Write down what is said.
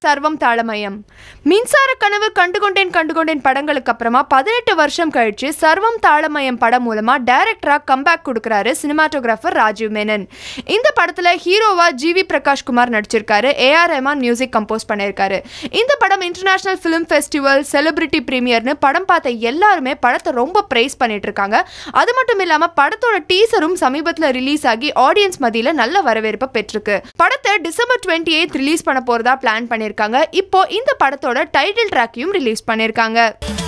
சர்வம் தாளமயம் மின்சார கனவு கண்டுகொண்டேன் கண்டுகொண்டேன் படங்களுக்கு அப்புறமா பதினெட்டு வருஷம் கழிச்சு சர்வம் தாளமயம் படம் மூலமா டைரக்டரா கம்பேக் கொடுக்குறாரு சினிமாட்டோகிராஃபர் ராஜீவ் மேனன் இந்த படத்துல ஹீரோவா ஜிவி பிரகாஷ் குமார் நடிச்சிருக்காரு ஏஆர் ரஹ்மான் மியூசிக் கம்போஸ் பண்ணியிருக்காரு இந்த படம் இன்டர்நேஷனல் ஃபிலிம் ஃபெஸ்டிவல் செலிபிரிட்டி பிரீமியர்னு படம் பார்த்த எல்லாருமே படத்தை ரொம்ப ப்ரைஸ் பண்ணிட்டு இருக்காங்க அது மட்டும் இல்லாம படத்தோட டீசரும் சமீபத்தில் ரிலீஸ் ஆகி ஆடியன்ஸ் மத்தியில நல்ல வரவேற்பை பெற்றிருக்கு படத்தை டிசம்பர் டுவெண்ட்டி எயிட் ரிலீஸ் பண்ண போறதா பிளான் பண்ணியிருக்காங்க இப்போ இந்த படத்தோட டைட்டில் ட்ராக்கையும் ரிலீஸ் பண்ணியிருக்காங்க